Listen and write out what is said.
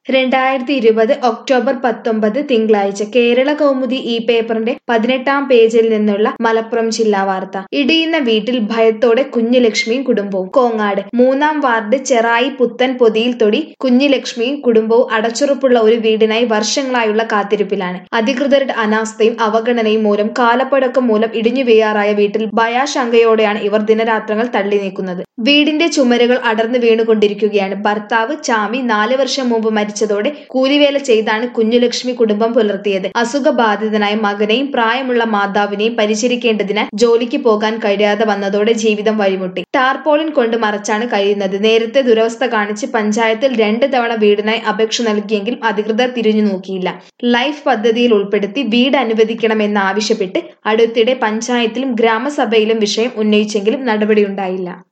രണ്ടായിരത്തി ഇരുപത് ഒക്ടോബർ പത്തൊമ്പത് തിങ്കളാഴ്ച കേരള കൗമുദി ഈ പേപ്പറിന്റെ പതിനെട്ടാം പേജിൽ നിന്നുള്ള മലപ്പുറം ജില്ലാ വാർത്ത ഇടിയുന്ന വീട്ടിൽ ഭയത്തോടെ കുഞ്ഞുലക്ഷ്മിയും കുടുംബവും കോങ്ങാട് മൂന്നാം വാർഡ് ചെറായി പുത്തൻ പൊതിയിൽ തൊടി കുഞ്ഞുലക്ഷ്മിയും കുടുംബവും അടച്ചുറപ്പുള്ള ഒരു വീടിനായി വർഷങ്ങളായുള്ള കാത്തിരിപ്പിലാണ് അധികൃതരുടെ അനാസ്ഥയും അവഗണനയും മൂലം കാലപ്പഴക്കം മൂലം ഇടിഞ്ഞു വീഴാറായ വീട്ടിൽ ഭയാശങ്കയോടെയാണ് ഇവർ ദിനരാത്രങ്ങൾ തള്ളി നീക്കുന്നത് വീടിന്റെ ചുമരുകൾ അടർന്നു വീണുകൊണ്ടിരിക്കുകയാണ് ഭർത്താവ് ചാമി നാല് വർഷം മുമ്പ് മരിച്ചതോടെ കൂലിവേല ചെയ്താണ് കുഞ്ഞുലക്ഷ്മി കുടുംബം പുലർത്തിയത് അസുഖബാധിതനായ മകനെയും പ്രായമുള്ള മാതാവിനെയും പരിചരിക്കേണ്ടതിനാൽ ജോലിക്ക് പോകാൻ കഴിയാതെ വന്നതോടെ ജീവിതം വഴിമുട്ടി ടാർപോളിൻ കൊണ്ട് മറച്ചാണ് കഴിയുന്നത് നേരത്തെ ദുരവസ്ഥ കാണിച്ച് പഞ്ചായത്തിൽ രണ്ട് തവണ വീടിനായി അപേക്ഷ നൽകിയെങ്കിലും അധികൃതർ തിരിഞ്ഞു നോക്കിയില്ല ലൈഫ് പദ്ധതിയിൽ ഉൾപ്പെടുത്തി വീട് അനുവദിക്കണമെന്ന് ആവശ്യപ്പെട്ട് അടുത്തിടെ പഞ്ചായത്തിലും ഗ്രാമസഭയിലും വിഷയം ഉന്നയിച്ചെങ്കിലും നടപടിയുണ്ടായില്ല